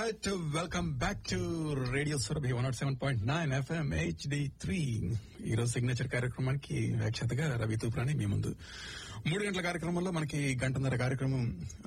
Right welcome back to radio Surabhi one nought seven point nine FM HD three ఈరోజు signature కార్యక్రమానికి వ్యాఖ్యాతగా రవి తూప్రాని మీ ముందు మూడు గంటల కార్యక్రమంలో మనకి గంటన్నర కార్యక్రమం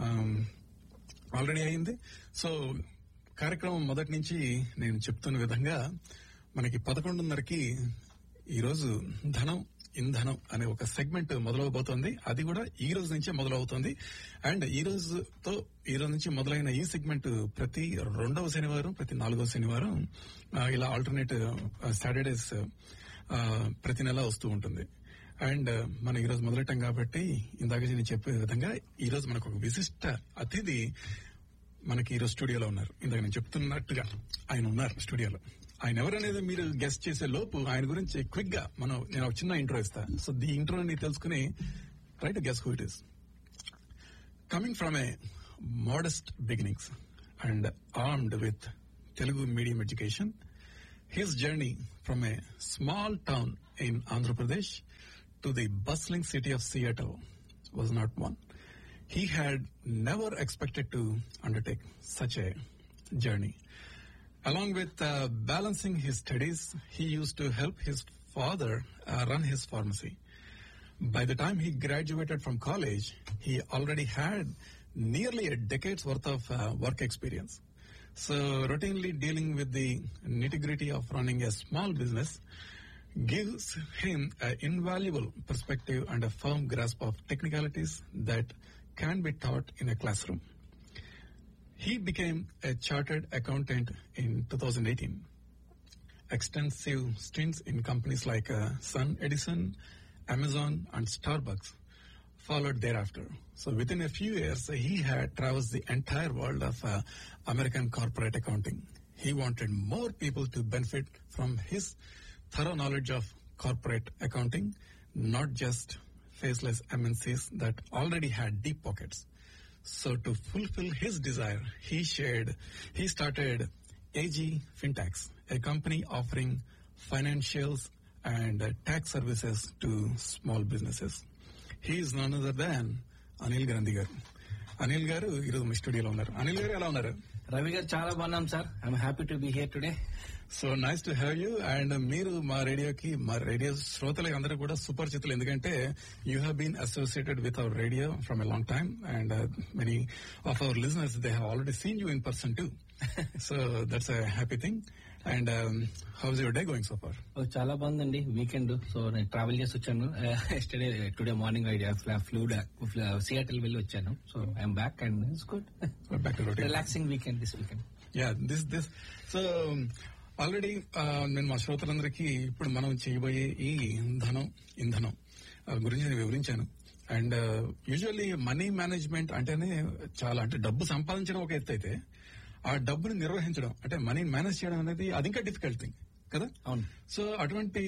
ఆల్రెడీ అయింది సో కార్యక్రమం మొదటి నుంచి నేను చెప్తున్న విధంగా మనకి పదకొండున్నరకి ఈరోజు ధనం ఇంధనం అనే ఒక సెగ్మెంట్ మొదలవబోతోంది అది కూడా ఈ రోజు నుంచే మొదలవుతోంది అండ్ ఈ రోజుతో ఈ రోజు నుంచి మొదలైన ఈ సెగ్మెంట్ ప్రతి రెండవ శనివారం ప్రతి నాలుగవ శనివారం ఆ, ఇలా ఆల్టర్నేట్ సాటర్డేస్ ప్రతి నెల వస్తూ ఉంటుంది అండ్ మనం ఈ రోజు మొదలెట్టాం కాబట్టి ఇందాక నేను చెప్పే విధంగా ఈ రోజు మనకు ఒక విశిష్ట అతిథి మనకి ఈరోజు స్టూడియోలో ఉన్నారు ఇందాక నేను చెప్తున్నట్టుగా ఆయన ఉన్నారు స్టూడియోలో ఆయన ఎవరనేది మీరు గెస్ట్ చేసే లోపు ఆయన గురించి క్విక్ గా మనం నేను ఒక చిన్న ఇంట్రో ఇస్తా సో ది ఇంట్రోని తెలుసుకుని right guess who it is coming from a modest beginnings and armed with Telugu medium education his journey from a small town in Andhra Pradesh to the bustling city of Seattle was not one. He had never expected to undertake such a journey. Along with uh, balancing his studies, he used to help his father uh, run his pharmacy. By the time he graduated from college, he already had nearly a decade's worth of uh, work experience. So, routinely dealing with the nitty gritty of running a small business gives him an invaluable perspective and a firm grasp of technicalities that can be taught in a classroom. He became a chartered accountant in 2018. Extensive stints in companies like uh, Sun Edison, Amazon, and Starbucks followed thereafter. So within a few years, he had traversed the entire world of uh, American corporate accounting. He wanted more people to benefit from his thorough knowledge of corporate accounting, not just faceless MNCs that already had deep pockets. So to fulfill his desire, he shared, he started AG Fintax, a company offering financials and uh, tax services to small businesses. He is none other than Anil Gandhi garu Anil గారు ఈరోజు మీ స్టూడియోలో ఉన్నారు అనిల్ గారు ఎలా ఉన్నారు రవి గారు చాలా బాగున్నాం sir I'm happy to be here today so nice to have you and మీరు మా రేడియోకి మా రేడియో శ్రోతలకి అందరూ కూడా సుపరిచితులు ఎందుకంటే you have been associated with our radio from a long time and many of our listeners they have already seen you in person too so that's a happy thing and how's your day going so far చాలా బాగుందండి weekend so నేను travel చేసి వచ్చాను yesterday today morning flew Seattle వెళ్ళి వచ్చాను so I'm back and it's good back to routine relaxing weekend this weekend yeah this this so already నేను మా శ్రోతలందరికీ ఇప్పుడు మనం చేయబోయే ఈ ధనం ఇంధనం ఆ, గురించి నేను వివరించాను అండ్ యూజువల్లీ మనీ మేనేజ్మెంట్ అంటేనే చాలా అంటే డబ్బు సంపాదించడం ఒక ఎత్తు అయితే ఆ డబ్బుని నిర్వహించడం అంటే మనీ మేనేజ్ చేయడం అనేది అది ఇంకా డిఫికల్ట్ థింగ్ కదా అవును సో అటువంటి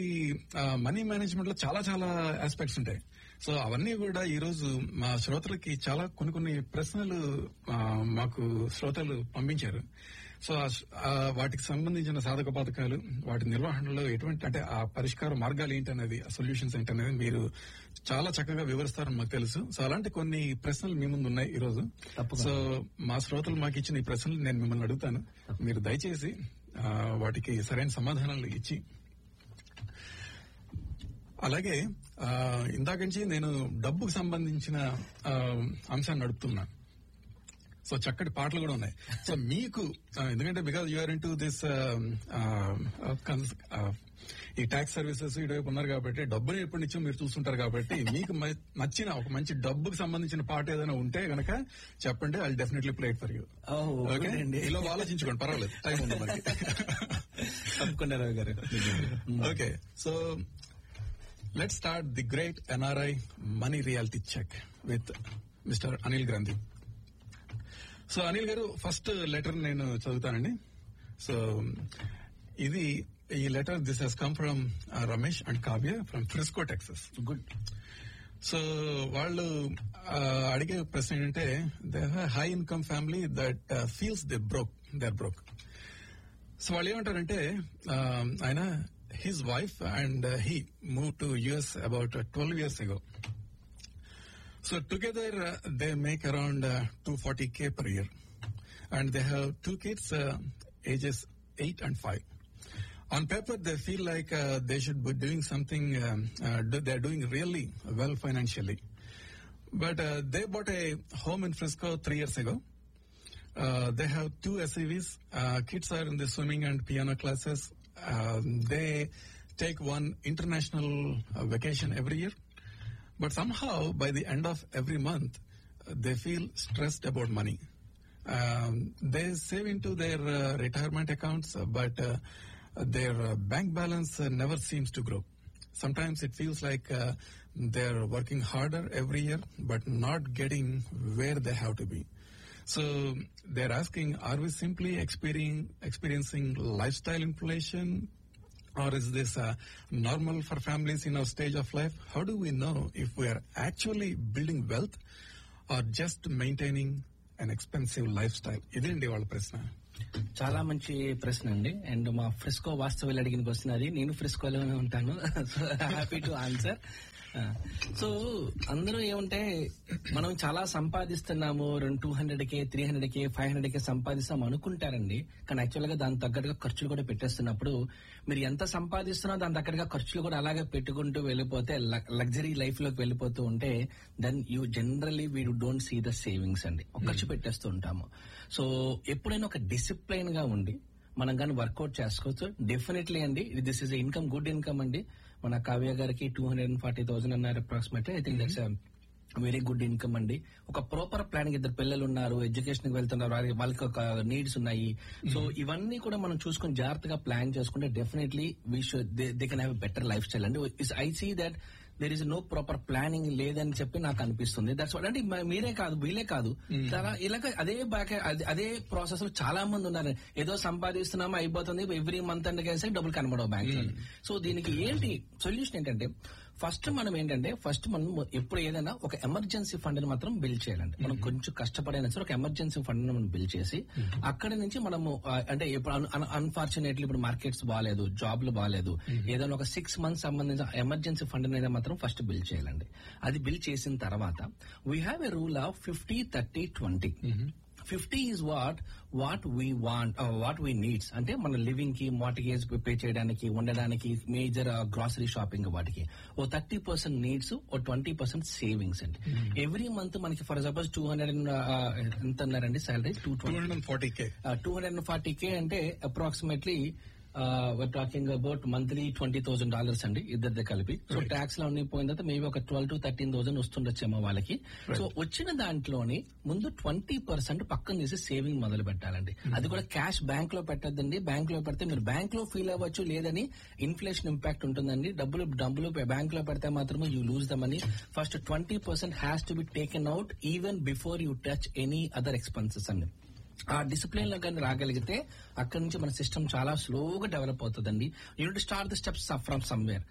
మనీ మేనేజ్మెంట్ లో చాలా చాలా ఆస్పెక్ట్స్ ఉంటాయి సో అవన్నీ కూడా ఈ రోజు మా శ్రోతలకి చాలా కొన్ని కొన్ని ప్రశ్నలు ఆ, మాకు శ్రోతలు పంపించారు సో ఆ స- ఆ వాటికి సంబంధించిన సాధక పథకాలు వాటి నిర్వహణలో ఎటువంటి అంటే ఆ పరిష్కార మార్గాలు ఏంటనేది ఆ సొల్యూషన్స్ ఏంటనేది మీరు చాలా చక్కగా వివరిస్తారని మాకు తెలుసు సో అలాంటి కొన్ని ప్రశ్నలు మీ ముందు ఉన్నాయి ఈ రోజు తప్పకుండా. సో మా శ్రోతలు మాకు ఇచ్చిన ఈ ప్రశ్నలు నేను మిమ్మల్ని అడుగుతాను మీరు దయచేసి ఆ, వాటికి సరైన సమాధానాలు ఇచ్చి అలాగే ఆ, ఇందాక నుంచి నేను డబ్బుకు సంబంధించిన ఆ, అంశాన్ని నడుపుతున్నా సో చక్కటి పాటలు కూడా ఉన్నాయి సో మీకు ఆ, ఎందుకంటే because you're in to this ఈ ట్యాక్స్ సర్వీసెస్ ఇటువైపు ఉన్నారు కాబట్టి డబ్బుని ఎప్పటి నుంచో మీరు చూస్తుంటారు కాబట్టి మీకు మ- నచ్చిన ఒక మంచి డబ్బుకి సంబంధించిన పాట ఏదైనా ఉంటే గనక చెప్పండి I definitely plate for you okay ఇలా ఆలోచించుకోండి పర్వాలేదు టైం ఉంది మనకి తప్పకుండా Ravi garu okay so let start the great NRI money reality check with mister Anil Gandhi so Anil garu first letter నేను చదువుతానండి సో ఇది ఈ letter this has come from Ramesh and Kavya from Frisco Texas good so వాళ్ళు ఆ, అడిగే ప్రశ్న ఏంటంటే they high income family that feels they broke they are broke so వాళ్ళు ఏమంటారంటే ఆ, ఆయన his wife and he move to US about twelve years ago so together they make around two forty K per year and they have two kids, uh, ages eight and five. On paper, they feel like uh, they should be doing something. Um, uh, do- they're doing really well financially, but uh, they bought a home in Frisco three years ago. Uh, they have two SUVs. Uh, kids are in the swimming and piano classes. Um, they take one international uh, vacation every year. But somehow, by the end of every month, uh, they feel stressed about money. Um, they save into their uh, retirement accounts, uh, but uh, their uh, bank balance uh, never seems to grow. Sometimes it feels like uh, they're working harder every year, but not getting where they have to be. So they're asking, are we simply experiencing, experiencing lifestyle inflation or is this uh, normal for families in our stage of life? How do we know if we are actually building wealth or just maintaining an expensive lifestyle? ఇదేంటి వాళ్ళ ప్రశ్న చాలా మంచి ప్రశ్న అండి and మా Frisco వాస్తవాలు అడిగిన క్వశ్చన్ అది నేను ఫ్రిస్కోలోనే ఉంటాను so happy to answer so అందరూ ఏమంటే మనం చాలా సంపాదిస్తున్నాము రెండు two hundred K three hundred K five hundred K సంపాదిస్తాం అనుకుంటారండి కానీ యాక్చువల్ గా దాని తగ్గట్టుగా ఖర్చులు కూడా పెట్టేస్తున్నప్పుడు మీరు ఎంత సంపాదిస్తున్నా దాని తగ్గట్టుగా ఖర్చులు కూడా అలాగే పెట్టుకుంటూ వెళ్ళిపోతే లగ్జరీ లైఫ్ లోకి వెళ్ళిపోతూ ఉంటే then you generally we don't see the savings అండి ఒక ఖర్చు పెట్టేస్తూ ఉంటాము సో ఎప్పుడైనా ఒక డిసిప్లైన్ గా ఉండి మనం కానీ వర్కౌట్ చేసుకోవచ్చు డెఫినెట్లీ అండి this is income good income అండి మన కావ్య గారికి two hundred and forty thousand అన్నారు approximately I think that's very good income అండి ఒక ప్రాపర్ ప్లానింగ్ ఇద్దరు పిల్లలు ఉన్నారు ఎడ్యుకేషన్ కి వెళ్తున్నారు వాళ్ళకి- వాళ్ళకి ఒక నీడ్స్ ఉన్నాయి సో ఇవన్నీ కూడా మనం చూసుకొని జాగ్రత్తగా ప్లాన్ చేసుకుంటే definitely we should they can have better lifestyle అండి I see that there is no proper planning లేదని చెప్పి నాకు అనిపిస్తుంది దట్స్ వాట్ అంటే మ- మీరే కాదు వీలే కాదు చాలా ఇలాగ అదే బ్యాక్ అదే- అదే ప్రాసెస్ లో చాలా మంది ఉన్నారు ఏదో సంపాదిస్తున్నామా అయిపోతుంది ఎవ్రీ మంత్ అండ్ కలిసి డబ్బులు కనబడవు బ్యాంక్ సో దీనికి ఏంటి సొల్యూషన్ ఏంటంటే ఫస్ట్ మనం ఏంటంటే ఫస్ట్ మనం ఎప్పుడు ఏదైనా ఒక ఎమర్జెన్సీ ఫండ్ ని మాత్రం బిల్డ్ చేయాలండి మనం కొంచెం కష్టపడైనా సరే ఒక ఎమర్జెన్సీ ఫండ్ ని మనం బిల్డ్ చేసి అక్కడ నుంచి మనము ఆ, అంటే ఇప్పుడు అన్ఫార్చునేట్లీ ఇప్పుడు మార్కెట్స్ బాగాలేదు జాబ్లు బాగాలేదు ఏదైనా ఒక సిక్స్ మంత్స్ సంబంధించిన ఎమర్జెన్సీ ఫండ్ అనేది మాత్రం ఫస్ట్ బిల్డ్ చేయాలండి అది బిల్డ్ చేసిన తర్వాత we have a rule of fifty thirty twenty fifty is what what we want what we needs అంటే మన లివింగ్ కి మార్టిగేజ్ పే చేయడానికి ఉండడానికి మేజర్ గ్రాసరీ షాపింగ్ వాటికి oh thirty percent needs oh twenty percent savings అండి every month మనకి for suppose two hundred ఎంత అన్నారండి salary two two hundred and forty K two hundred and forty K అంటే approximately talking about monthly twenty thousand dollars అండి ఇద్దరిది కలిపి so tax లో అన్ని పోయిన తర్వాత మేబీ ఒక ట్వెల్వ్ టు థర్టీన్ థౌసండ్ వస్తుండొచ్చేమో వాళ్ళకి సో వచ్చిన దాంట్లోని ముందు ట్వంటీ పర్సెంట్ పక్కన తీసి సేవింగ్ మొదలు పెట్టాలండి అది కూడా క్యాష్ బ్యాంక్ లో పెట్టద్దండి బ్యాంక్ లో పెడితే మీరు బ్యాంక్ లో ఫీల్ అవ్వచ్చు లేదని ఇన్ఫ్లేషన్ ఇంపాక్ట్ ఉంటుందండి డబ్బులు డబ్బులు బ్యాంక్ లో పెడితే మాత్రమే you lose the money first twenty percent has to be taken out even before you touch any other expenses అండి ఆ డిసిప్లిన్ లో కానీ రాగలిగితే అక్కడ నుంచి మన సిస్టమ్ చాలా స్లోగా డెవలప్ అవుతుందండి unit start the steps from somewhere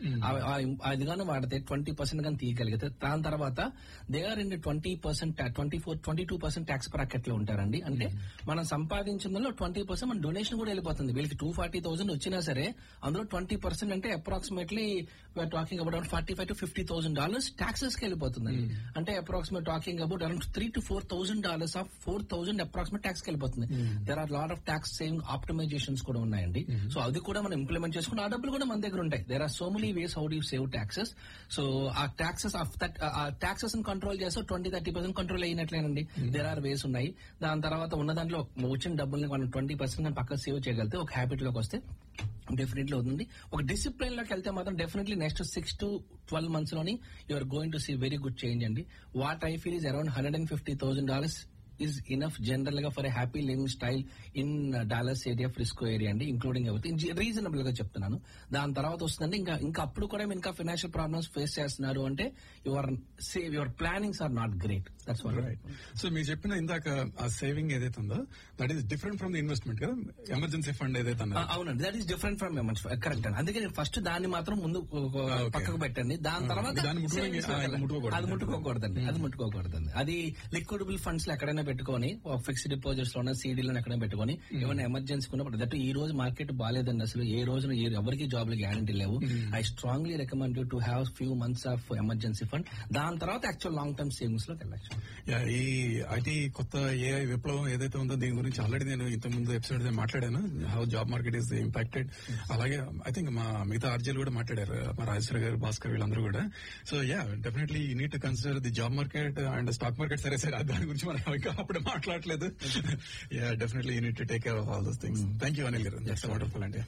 అది కానీ వాడితే ట్వంటీ పర్సెంట్ కానీ తీయగలిగితే దాని తర్వాత they are in twenty percent twenty four twenty two percent tax bracket లో ఉంటారండి అంటే మనం సంపాదించిందో ట్వంటీ పర్సెంట్ మన డొనేషన్ కూడా వెళ్ళిపోతుంది వీళ్ళకి టూ ఫార్టీ థౌసండ్ వచ్చినా సరే అందులో ట్వంటీ పర్సెంట్ అంటే approximately talking about forty five to fifty thousand dollars taxes కి వెళ్ళిపోతుంది అంటే approximate talking about around three to four thousand dollars of four thousand approximate tax కి వెళ్ళిపోతుంది there are lot of tax saving optimisations కూడా ఉన్నాయండి so అది కూడా మనం ఇంప్లిమెంట్ చేసుకుని ఆ డబ్బులు కూడా మన దగ్గర ఉంటాయి there are so many ways how do save taxes so ఆ ట్యాక్సెస్ ఆ ట్యాక్సెస్ కంట్రోల్ చేస్తే ట్వంటీ థర్టీ పర్సెంట్ కంట్రోల్ అయినట్లేనండి దేర్ ఆర్ వేస్ ఉన్నాయి దాని తర్వాత ఉన్న దాంట్లో వచ్చిన డబ్బుల్ని మనం ట్వంటీ పర్సెంట్ పక్క సేవ్ చేయగలిగితే ఒక హ్యాబిట్ లోకి వస్తే డెఫినెట్లీ అవుతుంది ఒక డిసిప్లిన్ లోకి వెళ్తే మాత్రం definitely next six to twelve months లోని you're going to see very good change అండి what I feel is around hundred and fifty thousand dollars is enough general గా for happy living style in dollars area Frisco area అండి including everything reasonable గా చెప్తున్నాను దాని తర్వాత వస్తుందండి ఇంకా ఇంకా అప్పుడు కూడా మీరు ఇంకా ఫైనాన్షియల్ ప్రాబ్లమ్స్ ఫేస్ చేస్తున్నారు అంటే your save your plannings are not great that's what right so మీరు చెప్పిన ఇందాక ఆ సేవింగ్ ఏదైతే ఉందో that is different from the investment కదా ఎమర్జెన్సీ ఫండ్ ఏదైతే ఆ, అన్నారు అవునండి that is different from amounts correct అండి అందుకే నేను ఫస్ట్ దాన్ని మాత్రం ముందు ఒక okay. పక్కకు పెట్టండి దాని ఆ, తర్వాత దాన్ని ముట్టుకోవడం- savings ఆ, వెళ్ళాలి. ముట్టుకోకూడదు. అది ముట్టుకోకూడదండి అది ముట్టుకోకూడదండి అది లిక్విడబుల్ ఫండ్స్ లో ఎక్కడైనా పెట్టుకొని ఒక ఫిక్స్డ్ డిపాజిట్స్ లోనే సీడీలో ఎక్కడ పెట్టుకొని ఏమైనా ఎమర్జెన్సీ ఉన్నప్పుడు దట్ ఈ రోజు మార్కెట్ బాగాలేదండి అసలు ఏ రోజున ఏ- ఎవరికి జాబ్లు గ్యారంటీ లేవు I strongly recommend to have few months of emergency fund దాని తర్వాత యాక్చువల్ లాంగ్ టర్మ్ సేవింగ్స్ లోకి వెళ్ళచ్చు యా, ఈ ఐటీ కొత్త ఏఐ విప్లవం ఏదైతే ఉందో దీని గురించి ఆల్రెడీ నేను ఇంత ముందు ఎపిసోడ్ మాట్లాడాను how job market is impacted అలాగే ఐ థింక్ మా మిగతా ఆర్జీలు కూడా మాట్లాడారు మా రాజేశ్వర గారు భాస్కర్ వీళ్ళందరూ కూడా so ya definitely you need to consider the job market and stock market సరే సరే దాని గురించి మనం ఇంకా అప్పుడు మాట్లాడలేదు ya definitely you need to take care of all those things thank you Anil గారు దట్స్ వండర్ఫుల్ అండి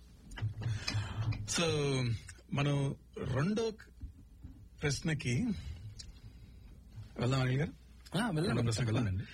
సో మనం రెండో ప్రశ్నకి వెళ్దాం అనిల్ గారు రెండో ప్రశ్నకి వెళ్దాం వెళ్ళండి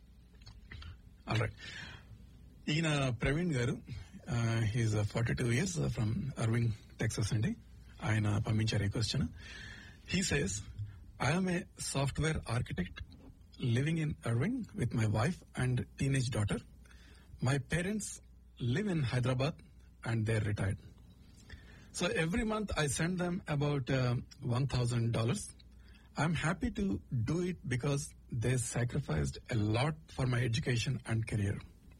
ఆల్ రైట్ ఈయన ప్రవీణ్ గారు he is forty two years from Irving Texas అండి ఆయన పంపించారు ఈ question he says I'm a software architect living in Irving with my wife and teenage daughter my parents live in Hyderabad and they retired So every month I send them about uh, $1,000. I'm happy to do it because they sacrificed a lot for my education and career.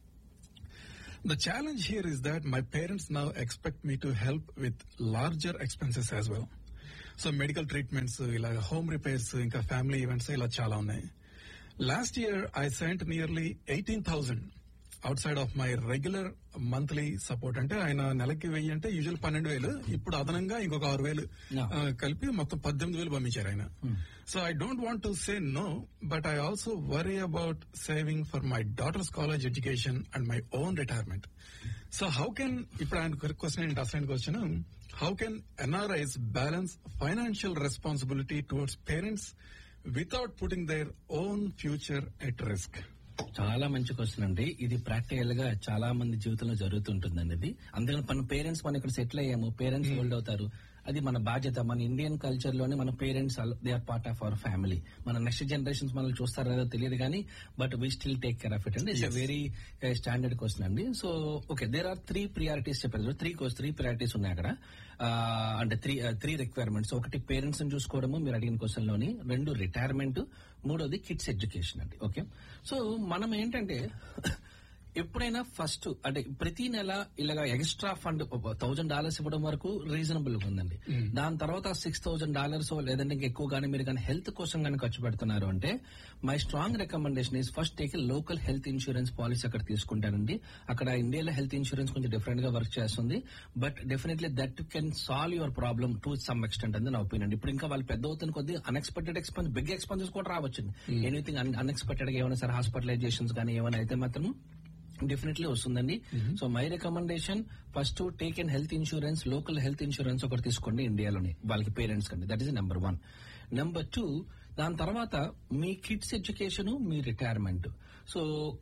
The challenge here is that my parents now expect me to help with larger expenses as well. So medical treatments ఇలా home repairs ఇంకా family events ఇలా చాలా ఉన్నాయి last year I sent nearly eighteen thousand outside of my regular monthly support అంటే ఆయన నెలకి వెయ్యి అంటే యూజువల్ పన్నెండు వేలు ఇప్పుడు అదనంగా ఇంకొక ఆరు వేలు Yeah. ఆ, కలిపి మొత్తం పద్దెనిమిది వేలు పంపించారు ఆయన so I don't want to say no but I also worry about saving for my daughter's college education and my own retirement so how can ఇప్పుడు ఆయన క్వశ్చన్ ఏంటి అసలు question how can NRIs balance financial responsibility towards parents without putting their own future at risk చాలా మంచి question అండి ఇది practical గా చాలా మంది జీవితంలో జరుగుతుంటుందండి ఇది అందుకని మన పేరెంట్స్ మనం ఇక్కడ సెటిల్ అయ్యాము పేరెంట్స్ ఓల్డ్ అవుతారు అది మన బాధ్యత మన ఇండియన్ కల్చర్ లోనే మన parents they are part of our family మన నెక్స్ట్ జనరేషన్స్ మనల్ని చూస్తారో లేదో తెలియదు కానీ but we still take care of it అండి it's Yes. Very standard question అండి so okay there are three priorities చెప్పారు త్రీ త్రీ ప్రియారిటీస్ ఉన్నాయి అక్కడ ఆ, అంటే త్రీ త్రీ రిక్వైర్మెంట్స్ ఒకటి పేరెంట్స్ ని చూసుకోవడము మీరు అడిగిన క్వశ్చన్ లోని రెండు రిటైర్మెంట్ మూడోది కిడ్స్ ఎడ్యుకేషన్ అండి ఓకే సో మనం ఏంటంటే ఎప్పుడైనా ఫస్ట్ అంటే ప్రతి నెల ఇలాగా ఎక్స్ట్రా ఫండ్ థౌజండ్ డాలర్స్ ఇవ్వడం వరకు రీజనబుల్ గా ఉందండి దాని తర్వాత సిక్స్ థౌసండ్ డాలర్స్ లేదంటే ఇంకా ఎక్కువ కానీ మీరు కానీ హెల్త్ కోసం కానీ ఖర్చు పెడుతున్నారు అంటే my strong recommendation is first take local health insurance policy అక్కడ తీసుకుంటారండి అక్కడ ఇండియాలో హెల్త్ ఇన్సూరెన్స్ కొంచెం డిఫరెంట్ గా వర్క్ చేస్తుంది but definitely that can solve your problem to some extent అని నా ఒపీనియన్ ఇప్పుడు ఇంకా వాళ్ళు పెద్ద అవుతున్న కొద్ది అన్ఎక్స్పెక్టెడ్ ఎక్స్పెన్స్ బిగ్ ఎక్స్పెన్సెస్ కూడా రావచ్చు ఎనీథింగ్ అన్ఎక్స్పెక్టెడ్ గా ఏమైనా సరే హాస్పిటలైజేషన్స్ కానీ ఏమైనా అయితే మాత్రం డెఫినెట్లీ వస్తుందండి so my recommendation first take in health insurance local health insurance ఒకటి తీసుకోండి ఇండియాలోని వాళ్ళకి పేరెంట్స్ కండి that is number one number two దాని తర్వాత మీ కిడ్స్ ఎడ్యుకేషన్ మీ retirement so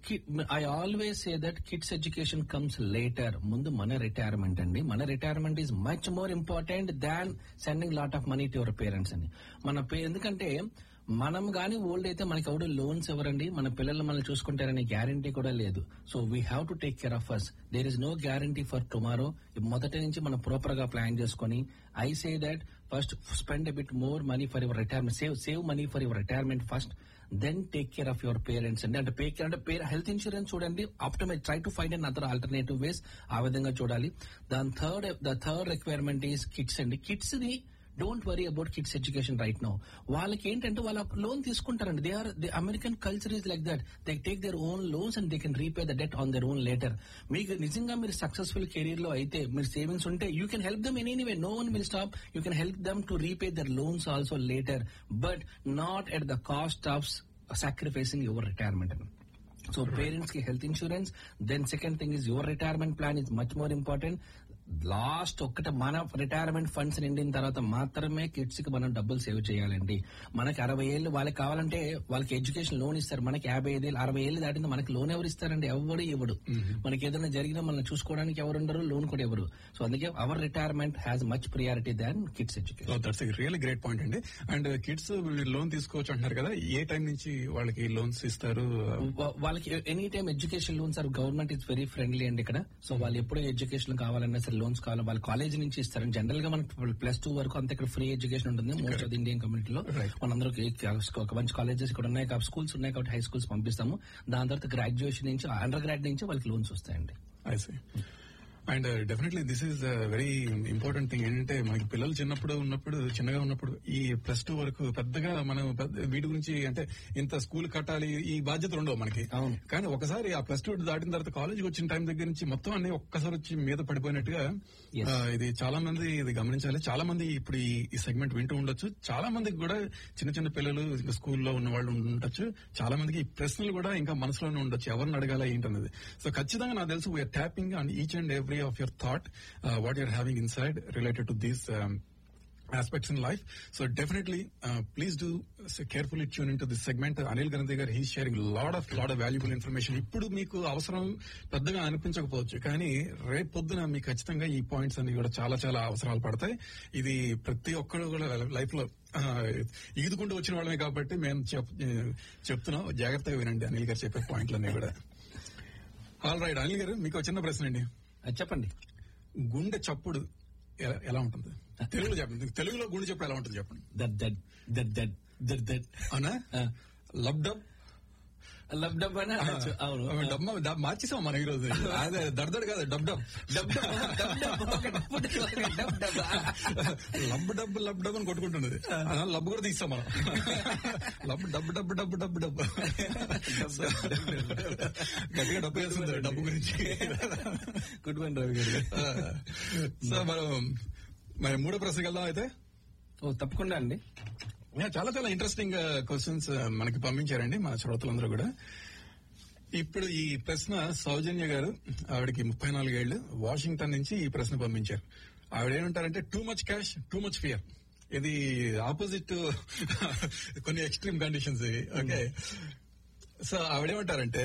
I always say that kids education comes later ముందు మన రిటైర్మెంట్ అండి మన retirement is much more important than sending lot of money to your parents అని మన పే- ఎందుకంటే మనం గాని ఓల్డ్ అయితే మనకి ఎవడు లోన్స్ ఎవరండి మన పిల్లలు మనల్ని చూసుకుంటారనే గ్యారంటీ కూడా లేదు so we have to take care of us there is no guarantee for tomorrow మొదటి నుంచి మనం ప్రాపర్ గా ప్లాన్ చేసుకొని I say that first spend a bit more money for your retirement save save money for your retirement first then take care of your parents అండి అంటే పే care అంటే పేరు హెల్త్ ఇన్సూరెన్స్ చూడండి optimize try to find an other alternative ways ఆ విధంగా చూడాలి దాని third the third requirement is kids అండి కిడ్స్ ని don't worry about kids education right now వాళ్ళకి ఏంటంటే వాళ్ళ లోన్ తీసుకుంటారండి they are the American culture is like that they take their own loans and they can repay the debt on their own later మీకు నిజంగా మీరు successful career లో అయితే మీరు సేవింగ్స్ ఉంటే you can help them in anyway no one will stop you can help them to repay their loans also later but not at the cost of sacrificing your retirement so parents కి health insurance then second thing is your retirement plan is much more important last ఒక్కటే మన retirement funds నిండిన తర్వాత మాత్రమే kids కి మనం డబ్బులు save చేయాలండి మనకి అరవై ఏళ్ళు వాళ్ళకి కావాలంటే వాళ్ళకి ఎడ్యుకేషన్ లోన్ ఇస్తారు మనకి యాభై ఐదు ఏళ్ళు అరవై ఏళ్ళు దాటింది మనకి లోన్ ఎవరు ఇస్తారండి ఎవరు ఇవ్వడు మనకి ఏదైనా జరిగినా మనం చూసుకోవడానికి ఎవరు ఉండరు లోన్ కూడా ఎవరు సో అందుకే our retirement has much priority than kids education that's really great point అండి అండ్ కిడ్స్ లోన్ తీసుకోవచ్చు అంటున్నారు కదా ఏ టైం నుంచి వాళ్ళకి లోన్స్ ఇస్తారు వా- వాళ్ళకి any time education loans are government is very friendly అండి ఇక్కడ సో వాళ్ళు ఎప్పుడు ఎడ్యుకేషన్ కావాలన్నా సరే లోన్స్ కావాలో వాళ్ళ కాలేజ్ నుంచి ఇస్తారు జనరల్ గా మనకి ప్లస్ టూ వరకు అంతా ఇక్కడ ఫ్రీ ఎడ్యుకేషన్ ఉంటుంది మోస్ట్ ఆఫ్ ది ఇండియన్ కమ్యూనిటీలో Right. మనందరికి ఒక మంచి కాలేజెస్ ఇక్కడ ఉన్నాయి కాబట్టి స్కూల్స్ ఉన్నాయి కాబట్టి హై స్కూల్స్ పంపిస్తాము దాని తర్వాత గ్రాడ్యుయేషన్ నుంచి అండర్ గ్రాడ్ నుంచి వాళ్ళకి లోన్స్ వస్తాయండి I see and definitely this is very important thing ఏంటంటే మనకి పిల్లలు చిన్నప్పుడు ఉన్నప్పుడు చిన్నగా ఉన్నప్పుడు ఈ ప్లస్ టూ వరకు పెద్దగా మనం పెద్ద- వీటి గురించి అంటే ఇంత స్కూల్ కట్టాలి ఈ బాధ్యతలు ఉండవు మనకి అవును. కానీ ఒకసారి ఆ ప్లస్ టూ దాటిన తర్వాత కాలేజ్కి వచ్చిన టైం దగ్గర నుంచి మొత్తం అన్ని ఒక్కసారి వచ్చి మీద పడిపోయినట్టుగా Yes. ఆ, ఇది చాలా మంది ఇది గమనించాలి చాలా మంది ఇప్పుడు ఈ ఈ సెగ్మెంట్ వింటూ ఉండొచ్చు చాలా మందికి కూడా చిన్న చిన్న పిల్లలు ఇంకా స్కూల్లో ఉన్న వాళ్ళు ఉండొచ్చు చాలా మందికి ఈ ప్రశ్నలు కూడా ఇంకా మనసులోనే ఉండొచ్చు ఎవరిని అడగాల ఏంటన్నది సో ఖచ్చితంగా నాకు తెలుసు we're tapping on each and every of your thought what you're having inside related to these aspects in life. So definitely, uh, please do uh, carefully tune into this segment. Anil Gandhi garu, he's sharing a lot of lot of valuable information. ఇప్పుడు మీకు అవసరం పెద్దగా అనిపించకపోవచ్చు కానీ రేపు పొద్దున మీకు ఖచ్చితంగా ఈ పాయింట్స్ అన్ని కూడా చాలా చాలా అవసరాలు పడతాయి ఇది ప్రతి ఒక్కరు కూడా లైఫ్ లో ఆ, ఈదుకుంటూ వచ్చిన వాళ్ళమే కాబట్టి మేము చెప్- చెప్తున్నాం జాగ్రత్తగా వినండి అనిల్ గారు చెప్పే పాయింట్లన్నీ కూడా ఆల్ రైట్ అనిల్ గారు మీకు ఒక చిన్న ప్రశ్న అండి అది చెప్పండి గుండె చప్పుడు ఎ- ఎలా ఉంటుంది తెలుగులో చెప్పండి తెలుగులో గుండె చప్పుడు ఎలా ఉంటుంది చెప్పండి that that that that that that అవునా లబ్ డబ్ లబ్ డబ్ అని అనొచ్చు. అవును డబ్ డబ్ మార్చేసాం మనం ఈ రోజు అదే దడదడ కాదు dub dub dub dub dub dub okay, dub dub dub lub dub lub dub అని కొట్టుకుంటున్నది ఆ, లబ్ కూడా తీస్తాం మనం lub dub dub dub dub dub గట్టిగా డబ్బు వేస్తుంది డబ్బు గురించి గుడ్ వన్ రవి గారు సో మనం మరి మూడో ప్రశ్నకి వెళ్దాం అయితే ఓ తప్పకుండా అండి యా, చాలా చాలా ఇంట్రెస్టింగ్ క్వశ్చన్స్ మనకి పంపించారండి మా శ్రోతలందరూ కూడా ఇప్పుడు ఈ ప్రశ్న సౌజన్య గారు ఆవిడకి ముప్పై నాలుగేళ్లు వాషింగ్టన్ నుంచి ఈ ప్రశ్న పంపించారు ఆవిడ ఏమంటారంటే too much cash too much fear ఇది ఆపోజిట్ కొన్ని ఎక్స్ట్రీమ్ కండిషన్స్ ఓకే సో ఆవిడేమంటారంటే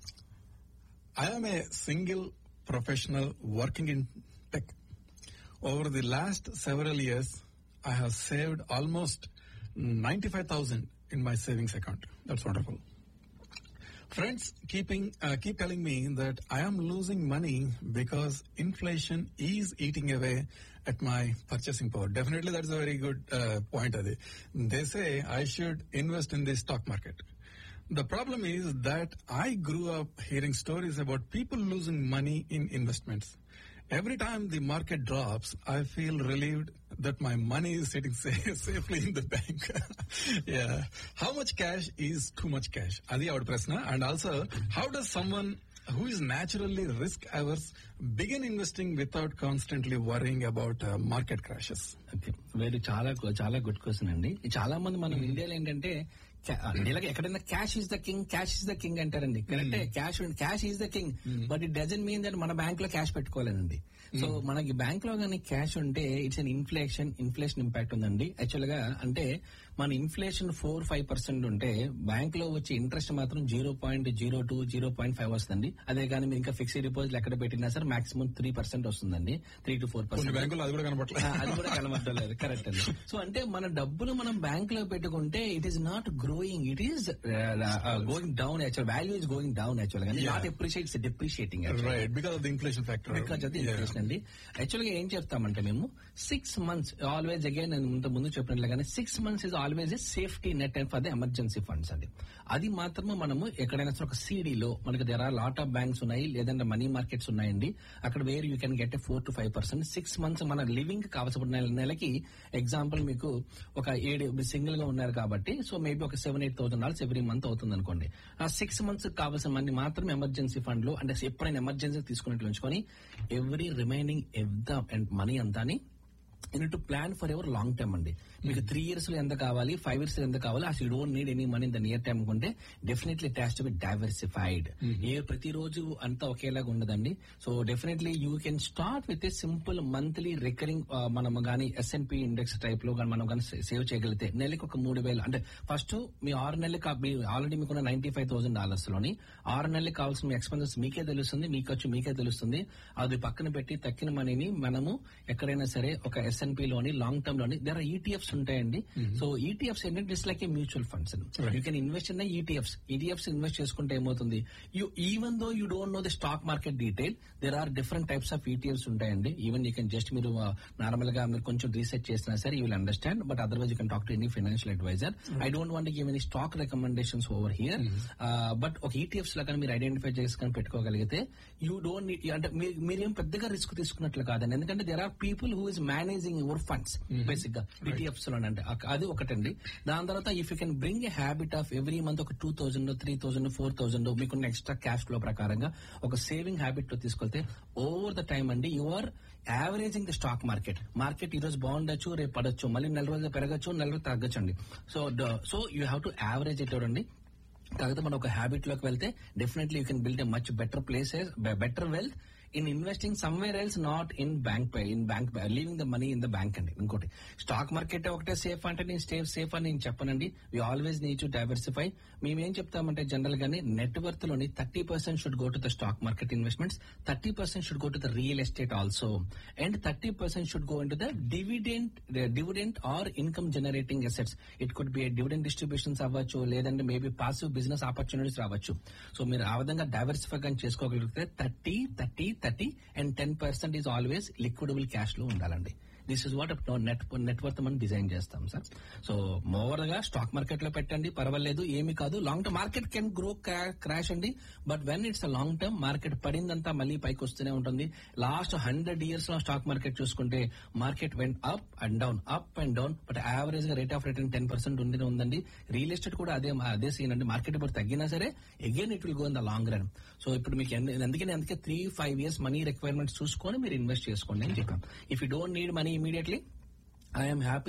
I'm a single professional working in tech Over the last several years, I have saved almost 95,000 in my savings account. That's wonderful. Friends keeping uh, keep telling me that I am losing money because inflation is eating away at my purchasing power. Definitely, that's a very good uh, point. Adi. They say I should invest in the stock market. The problem is that I grew up hearing stories about people losing money in investments. Every time the market drops, I feel relieved that my money is sitting sa- safely in the bank. yeah. How much cash is too much cash? Adi our prasna. And also, how does someone who is naturally risk averse begin investing without constantly worrying about uh, market crashes? Okay very చాలా చాలా good question అండి చాలా మంది మనం ఇండియాలో ఏంటంటే ca- ఇండియాలో ఎక్కడైనా cash is the king cash is the king అంటారండి కరెక్టే cash cash is the king but it doesn't mean that మన బ్యాంక్ లో క్యాష్ పెట్టుకోలేదండి సో మనకి బ్యాంక్ లో కానీ క్యాష్ ఉంటే it's an inflation inflation impact ఉందండి యాక్చువల్ గా అంటే మన ఇన్ఫ్లేషన్ ఫోర్ ఫైవ్ పర్సెంట్ ఉంటే బ్యాంక్ లో వచ్చే ఇంట్రెస్ట్ మాత్రం zero point zero two zero point five వస్తుంది అదే కానీ మీరు ఇంకా ఫిక్స్డ్ డిపాజిట్ ఎక్కడ పెట్టినా సరే మాక్సిమం త్రీ పర్సెంట్ వస్తుందండి త్రీ టు ఫోర్ కొన్ని పర్సెంట్ బ్యాంకులు అది కూడా ఆ, కనపట్లేదు అది కూడా కనబడలేదు కరెక్ట్ అండి సో అంటే మన డబ్బులు మనం బ్యాంక్ లో పెట్టుకుంటే it is not growing it is going down actual value is going down actual గా Yeah. Not appreciates depreciating Right. Because of the inflation factor. Because అది Yeah. ఇన్ఫ్లేషన్ అండి యాక్చువల్ గా ఏం చెప్తామంటే మేము సిక్స్ మంత్స్ ఆల్వేస్ అగైన్ నేను ఇంత ముందు చెప్పినట్లుగానే six months is always a safety net and for the emergency funds అండి అది మాత్రమే మనము ఎక్కడైనా సరే ఒక సీడీలో మనకి దగ్గర లాట్ ఆఫ్ బ్యాంక్స్ ఉన్నాయి లేదంటే మనీ మార్కెట్స్ ఉన్నాయండి అక్కడ where you can get four to five percent six months మన లివింగ్ కావాల్సిన నెల- నెలకి ఎగ్జాంపుల్ మీకు ఒక ఏడు సింగిల్ గా ఉన్నారు కాబట్టి సో మేబీ ఒక seven eight thousand dollars every month అవుతుంది అనుకోండి ఆ సిక్స్ మంత్స్ కావాల్సిన మనీ మాత్రం ఎమర్జెన్సీ ఫండ్ లో అంటే ఎప్పుడైనా ఎమర్జెన్సీ తీసుకున్నట్లు ఉంచుకొని ఎవ్రీ రిమైనింగ్ ఎవ్ద మనీ అంతాని you need to plan for ever long term అండి మీకు త్రీ ఇయర్స్ లో ఎంత కావాలి ఫైవ్ ఇయర్స్ ఎంత కావాలి అసలు don't need any money in the near time కొంటే డెఫినెట్లీ టాస్ టు బి డైవర్సిఫైడ్ ఏ ప్రతిరోజు అంతా ఒకేలాగా ఉండదండి so definitely you can start with a simple monthly recurring మనం గానీ ఎస్ఎన్పి ఇండెక్స్ టైప్ లో కానీ మనం కానీ సేవ్ చేయగలిగితే నెలకి ఒక మూడు వేలు అంటే ఫస్ట్ మీ ఆరు నెలలకి ఆ- మీ ఆల్రెడీ మీకున్న నైన్టీ ఫైవ్ థౌసండ్ డాలర్స్ లోని ఆరు నెలలకి కావాల్సిన మీ ఎక్స్పెన్సెస్ మీకే తెలుస్తుంది మీకు వచ్చి మీకే తెలుస్తుంది అది పక్కన పెట్టి తక్కిన మనీని మనము ఎక్కడైనా సరే ఒక ఎస్ఎన్పి లోని లాంగ్ టర్మ్ లోని దేర్ ఆర్ ఈటీఎఫ్స్ ఉంటాయండి సో ఈటీఎఫ్స్ ఏంటంటే it's like a mutual funds you can invest in ETFs ETFs invest చేసుకుంటే ఏమవుతుంది you even though you don't know the stock market detail there are different types of ETFs ఉంటాయండి even you can just మీరు normal గా మీరు కొంచెం research చేసినా సరే you will understand but otherwise you can talk to any financial advisor I don't want give any stock recommendations over here but ఒక ETFs లాగా మీరు ఐడెంటిఫై చేసుకొని పెట్టుకోగలిగితే యూ డోంట్ అంటే మీ- మీరేం పెద్దగా రిస్క్ తీసుకున్నట్లు కాదండి ఎందుకంటే there are people who is managing your funds basic గా ఈటీఎఫ్స్ లో అంటే అక- అది ఒకటండి దాని తర్వాత if you can bring a habit of every month ఒక two thousand three thousand four thousand మీకున్న ఎక్స్ట్రా క్యాష్ ఫ్లో ప్రకారంగా ఒక సేవింగ్ హ్యాబిట్ లో తీసుకెళ్తే ఓవర్ ద టైమ్ అండి you are averaging the stock market market ఈ రోజు బాగుండొచ్చు రేపు పడొచ్చు మళ్ళీ నెల రోజులు పెరగచ్చు నెల రోజులు తగ్గచ్చు అండి so so you have to average it అండి కాకపోతే మనం ఒక హ్యాబిట్ లోకి వెళ్తే definitely you can build a much better places better wealth in investing somewhere else not in bank pay in bank leaving the money in the bank అండి ఇంకోటి stock market ఒకటే safe అంటే నేను స్టే సేఫ్ అని నేను చెప్పనండి we always need to diversify మేము ఏం చెప్తామంటే జనరల్ గానీ నెట్ వర్త్ లోని thirty percent should go to the stock market investments thirty percent should go to the real estate also and thirty percent should go into the dividend dividend or income generating assets it could be dividend distributions అవ్వచ్చు లేదంటే maybe passive business opportunities రావచ్చు so మీరు ఆ విధంగా diversify కానీ చేసుకోగలిగితే thirty thirty thirty and ten percent is always liquidable cash లో ఉండాలండి this is what net net worth మనం డిజైన్ చేస్తాం సార్ సో మోవర్ గా స్టాక్ మార్కెట్ లో పెట్టండి పర్వాలేదు ఏమి కాదు long term market can grow crash అండి but when it's long term market పడిందంతా మళ్ళీ పైకి వస్తూనే ఉంటుంది లాస్ట్ హండ్రెడ్ ఇయర్స్ లో స్టాక్ మార్కెట్ చూసుకుంటే market went up and down up and down but average గా rate of return ten percent ఉండి ఉందండి రియల్ ఎస్టేట్ కూడా అదే అదే సీన్ అండి మార్కెట్ ఇప్పుడు తగ్గినా సరే again it will go in the long run so ఇప్పుడు మీకు ఎన్ని- అందుకని అందుకే three five years money requirements చూసుకొని మీరు ఇన్వెస్ట్ చేసుకోండి అని చెప్పాం if you don't need money immediately I'm happy